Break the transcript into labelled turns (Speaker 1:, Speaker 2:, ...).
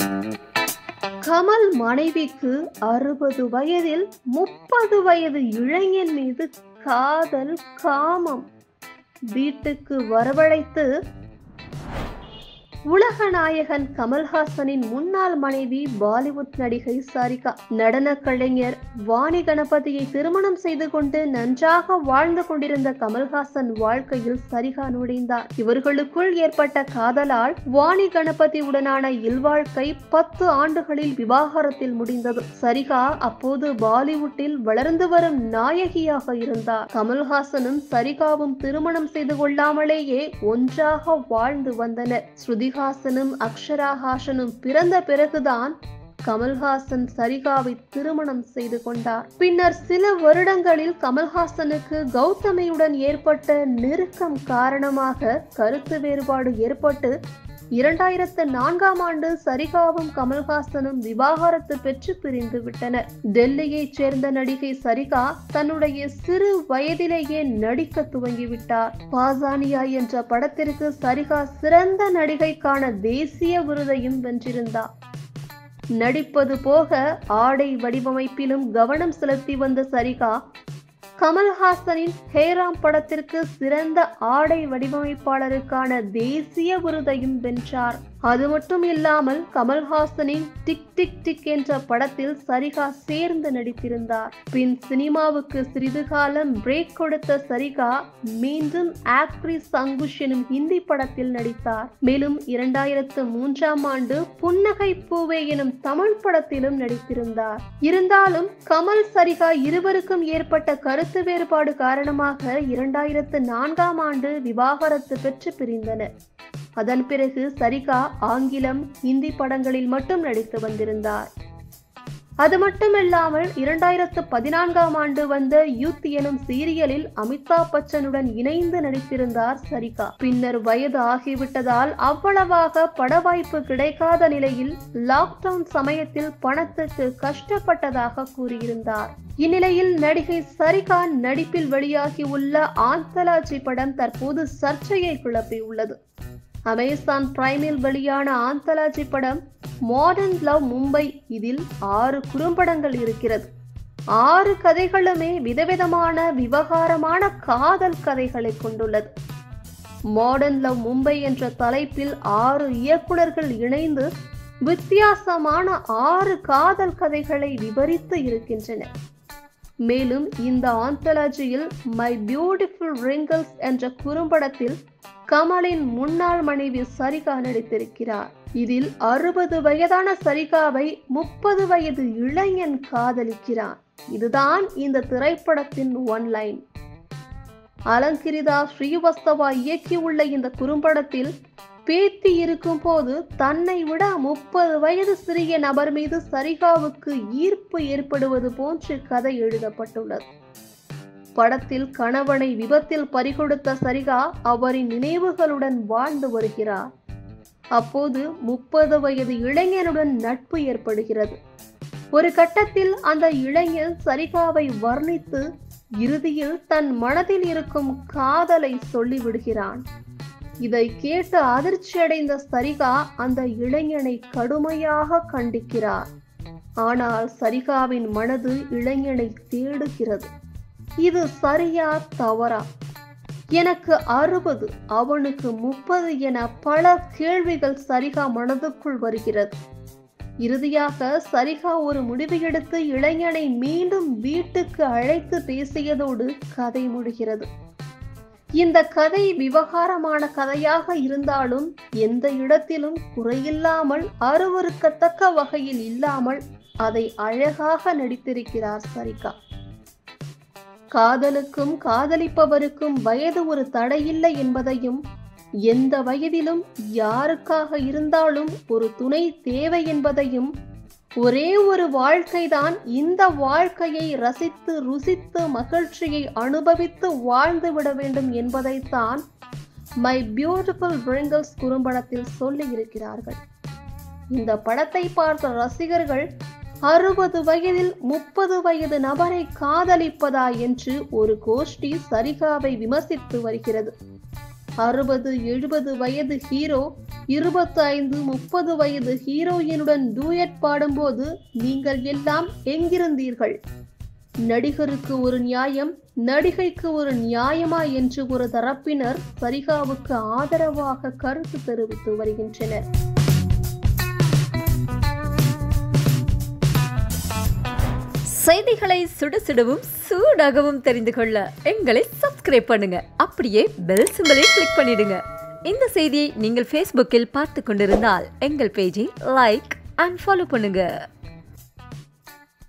Speaker 1: கமல் மனைவிக்கு அறுபது வயதில் முப்பது வயது இளைஞன் மீது காதல் காமம் வீட்டுக்கு வரவழைத்து உலக நாயகன் கமல்ஹாசனின் முன்னாள் மனைவி பாலிவுட் நடிகை சாரிகா நடன கலைஞர் வாணி கணபதியை திருமணம் செய்து கொண்டு நன்றாக வாழ்ந்து கொண்டிருந்த கமல்ஹாசன் வாழ்க்கையில் சரிகா நுழைந்தார் இவர்களுக்குள் ஏற்பட்ட காதலால் வாணி கணபதி உடனான இல்வாழ்க்கை பத்து ஆண்டுகளில் விவாகரத்தில் முடிந்தது சரிகா அப்போது பாலிவுட்டில் வளர்ந்து வரும் நாயகியாக இருந்தார் கமல்ஹாசனும் சரிகாவும் திருமணம் செய்து கொள்ளாமலேயே ஒன்றாக வாழ்ந்து வந்தனர் ஸ்ருதிஹாசனும் அக்ஷரா ஹாசனும் பிறந்த பிறகுதான் கமல்ஹாசன் சரிகாவை திருமணம் செய்து கொண்டார் பின்னர் சில வருடங்களில் கமல்ஹாசனுக்கு கௌதமியுடன் ஏற்பட்ட நெருக்கம் காரணமாக கருத்து வேறுபாடு ஏற்பட்டு இரண்டாயிரத்து நான்காம் ஆண்டு சரிகாவும் கமல்ஹாசனும் விவாகரத்து பெற்று பிரிந்து விட்டனர் டெல்லியைச் சேர்ந்த நடிகை சரிகா தன்னுடைய சிறு வயதிலேயே நடிக்க துவங்கிவிட்டார் பாசானியா என்ற படத்திற்கு சரிகா சிறந்த நடிகைக்கான தேசிய விருதையும் வென்றிருந்தார் நடிப்பது போக ஆடை வடிவமைப்பிலும் கவனம் செலுத்தி வந்த சரிகா கமல்ஹாசனின் ஹேராம் படத்திற்கு சிறந்த ஆடை வடிவமைப்பாளருக்கான தேசிய விருதையும் வென்றார் அது மட்டும் இல்லாமல் கமல்ஹாசனின் டிக் டிக் டிக் என்ற படத்தில் சரிகா சேர்ந்து நடித்திருந்தார் பின் சினிமாவுக்கு சிறிது காலம் பிரேக் கொடுத்த சரிகா மீண்டும் ஆக்ட்ரிஸ் அங்குஷ் எனும் ஹிந்தி படத்தில் நடித்தார் மேலும் இரண்டாயிரத்து மூன்றாம் ஆண்டு புன்னகை பூவே எனும் தமிழ் படத்திலும் நடித்திருந்தார் இருந்தாலும் கமல் சரிகா இருவருக்கும் ஏற்பட்ட கருத்து வேறுபாடு காரணமாக இரண்டாயிரத்து நான்காம் ஆண்டு விவாகரத்து பெற்று பிரிந்தனர் அதன் பிறகு சரிகா ஆங்கிலம் ஹிந்தி படங்களில் மட்டும் நடித்து வந்திருந்தார் அது மட்டுமில்லாமல் இரண்டாயிரத்து பதினான்காம் ஆண்டு வந்த யூத் எனும் சீரியலில் அமிதாப் பச்சனுடன் இணைந்து நடித்திருந்தார் சரிகா பின்னர் வயது ஆகிவிட்டதால் அவ்வளவாக பட வாய்ப்பு கிடைக்காத நிலையில் லாக்டவுன் சமயத்தில் பணத்துக்கு கஷ்டப்பட்டதாக கூறியிருந்தார் இந்நிலையில் நடிகை சரிகா நடிப்பில் வெளியாகியுள்ள ஆந்தலாஜி படம் தற்போது சர்ச்சையை கிளப்பியுள்ளது அமேசான் பிரைமில் வெளியான ஆந்தலாஜி படம் மாடர்ன் லவ் மும்பை இதில் ஆறு குறும்படங்கள் இருக்கிறது ஆறு கதைகளுமே விதவிதமான விவகாரமான காதல் கதைகளை கொண்டுள்ளது மாடர்ன் லவ் மும்பை என்ற தலைப்பில் ஆறு இயக்குனர்கள் இணைந்து வித்தியாசமான ஆறு காதல் கதைகளை விவரித்து இருக்கின்றனர் மேலும் இந்த ஆந்தாலஜியில் மை பியூட்டிஃபுல் ரிங்கிள்ஸ் என்ற குறும்படத்தில் கமலின் முன்னாள் மனைவி சரிகா நடித்திருக்கிறார் இதில் அறுபது வயதான சரிகாவை முப்பது வயது இளைஞன் காதலிக்கிறான் இதுதான் இந்த திரைப்படத்தின் ஒன்லைன் அலங்கிரிதா ஸ்ரீவஸ்தவா இயக்கியுள்ள இந்த குறும்படத்தில் பேத்தி இருக்கும் போது தன்னை விட முப்பது வயது சிறிய நபர் மீது சரிகாவுக்கு ஈர்ப்பு ஏற்படுவது போன்று கதை எழுதப்பட்டுள்ளது படத்தில் கணவனை விபத்தில் பறிகொடுத்த சரிகா அவரின் நினைவுகளுடன் வாழ்ந்து வருகிறார் அப்போது முப்பது வயது இளைஞனுடன் நட்பு ஏற்படுகிறது ஒரு கட்டத்தில் அந்த இளைஞன் சரிகாவை வர்ணித்து இறுதியில் தன் மனதில் இருக்கும் காதலை சொல்லிவிடுகிறான் இதை கேட்டு அதிர்ச்சியடைந்த சரிகா அந்த இளைஞனை கடுமையாக கண்டிக்கிறார் ஆனால் சரிகாவின் மனது இளைஞனை தேடுகிறது இது சரியா தவறா எனக்கு அறுபது அவனுக்கு முப்பது என பல கேள்விகள் சரிகா மனதுக்குள் வருகிறது இறுதியாக சரிகா ஒரு முடிவு எடுத்து இளைஞனை மீண்டும் வீட்டுக்கு அழைத்து பேசியதோடு கதை முடிகிறது இந்த கதை விவகாரமான கதையாக இருந்தாலும் எந்த இடத்திலும் குறையில்லாமல் அருவருக்கத்தக்க வகையில் இல்லாமல் அதை அழகாக நடித்திருக்கிறார் சரிகா காதலுக்கும் காதலிப்பவருக்கும் வயது ஒரு தடையில்லை என்பதையும் எந்த வயதிலும் யாருக்காக இருந்தாலும் ஒரு துணை தேவை என்பதையும் ஒரே ஒரு வாழ்க்கைதான் இந்த வாழ்க்கையை ரசித்து ருசித்து மகிழ்ச்சியை அனுபவித்து வாழ்ந்து விட வேண்டும் என்பதைத்தான் மை பியூட்டிஃபுல் பிரிங்கல்ஸ் குறும்படத்தில் சொல்லி இருக்கிறார்கள் இந்த படத்தை பார்த்த ரசிகர்கள் அறுபது வயதில் முப்பது வயது நபரை காதலிப்பதா என்று ஒரு கோஷ்டி சரிகாவை விமர்சித்து வருகிறது அறுபது எழுபது வயது ஹீரோ இருபத்தைந்து முப்பது வயது ஹீரோயினுடன் டூயட் பாடும்போது நீங்கள் எல்லாம் எங்கிருந்தீர்கள் நடிகருக்கு ஒரு நியாயம் நடிகைக்கு ஒரு நியாயமா என்று ஒரு தரப்பினர் சரிகாவுக்கு ஆதரவாக கருத்து தெரிவித்து வருகின்றனர்
Speaker 2: செய்திகளை சுட சுடவும் சூடாகவும் தெரிந்து கொள்ள எங்களை சப்ஸ்கிரைப் பண்ணுங்க அப்படியே பெல் சிம்பலை கிளிக் பண்ணிடுங்க இந்த செய்தியை நீங்கள் ஃபேஸ்புக்கில் பார்த்து கொண்டிருந்தால் எங்கள் பேஜை லைக் அண்ட் ஃபாலோ பண்ணுங்க